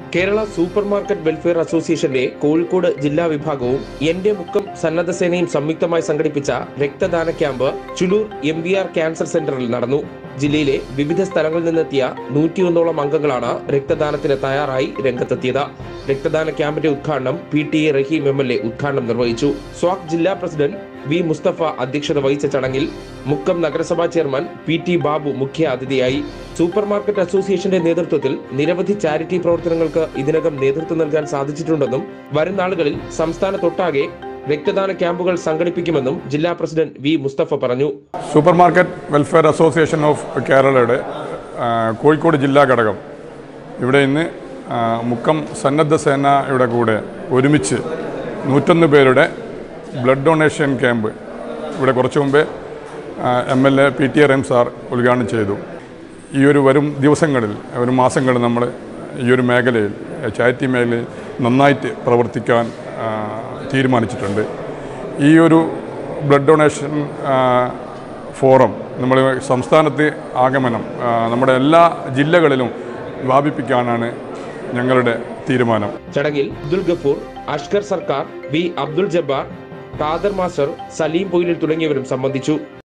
Kerala super market welfare അസോസിയേഷന്റെ കോഴിക്കോട് ജില്ലാ വിഭാഗവും എന്റെ മുക്കം സന്നദ്ധ സേനയും സംയുക്തമായി സംഘടിപ്പിച്ച രക്തദാന camp Chulur M V R cancer സെന്ററിൽ നടന്നു ജില്ലയിലെ വിവിധ സ്ഥലങ്ങളിൽ നിന്നെത്തിയ നൂറ്റിയൊന്നോളം അംഗങ്ങളാണ് രക്തദാനത്തിന് തയ്യാറായി രംഗത്തെത്തിയത് രക്തദാന ക്യാമ്പിന്റെ ഉദ്ഘാടനം P T A Rahim M L A ഉദ്ഘാടനം നിർവഹിച്ചു സ്വാക് ജില്ലാ പ്രസിഡന്റ് വി മുസ്തഫ അധ്യക്ഷത വഹിച്ച ചടങ്ങിൽ മുക്കം നഗരസഭാ ചെയർമാൻ പി ടി ബാബു മുഖ്യ അതിഥിയായി സൂപ്പർ മാർക്കറ്റ് അസോസിയേഷന്റെ നേതൃത്വത്തിൽ നിരവധി ചാരിറ്റി പ്രവർത്തനങ്ങൾക്ക് ഇതിനകം നേതൃത്വം നൽകാൻ സാധിച്ചിട്ടുണ്ടെന്നും വരും നാളുകളിൽ സംസ്ഥാനത്തൊട്ടാകെ രക്തദാന ക്യാമ്പുകൾ സംഘടിപ്പിക്കുമെന്നും ജില്ലാ പ്രസിഡന്റ് വി മുസ്തഫ പറഞ്ഞു super market welfare association of കേരളയുടെ ആ, കോഴിക്കോട് ജില്ലാ ഘടകം ഇവിടെ ഇന്ന് ആ, മുക്കം സന്നദ്ധ സേനയുടെ കൂടെ ഒരുമിച്ച് നൂറ്റൊന്ന് പേരുടെ ബ്ലഡ് ഡൊണേഷൻ ക്യാമ്പ് ഇവിടെ കുറച്ചു മുമ്പേ M L A P T A റെം സാർ ഉദ്ഘാടനം ചെയ്തു ഈ ഒരു വരും ദിവസങ്ങളിൽ വരും മാസങ്ങളിൽ നമ്മൾ ഈ ഒരു മേഖലയിൽ ചാരിറ്റി മേഖലയിൽ നന്നായിട്ട് പ്രവർത്തിക്കാൻ ആ, തീരുമാനിച്ചിട്ടുണ്ട് ഈ ഒരു ബ്ലഡ് ഡൊണേഷൻ ആ, ഫോറം നമ്മൾ സംസ്ഥാനത്ത് ആഗമനം ആ, നമ്മുടെ എല്ലാ ജില്ലകളിലും വ്യാപിപ്പിക്കാനാണ് ഞങ്ങളുടെ തീരുമാനം ചടങ്ങിൽ അബ്ദുൽ ഗഫൂർ അഷ്കർ സർക്കാർ വി അബ്ദുൽ ജബ്ബാർ ഖാദർ മാസ്റ്റർ സലീം പൊയിലിൽ തുടങ്ങിയവരും സംബന്ധിച്ചു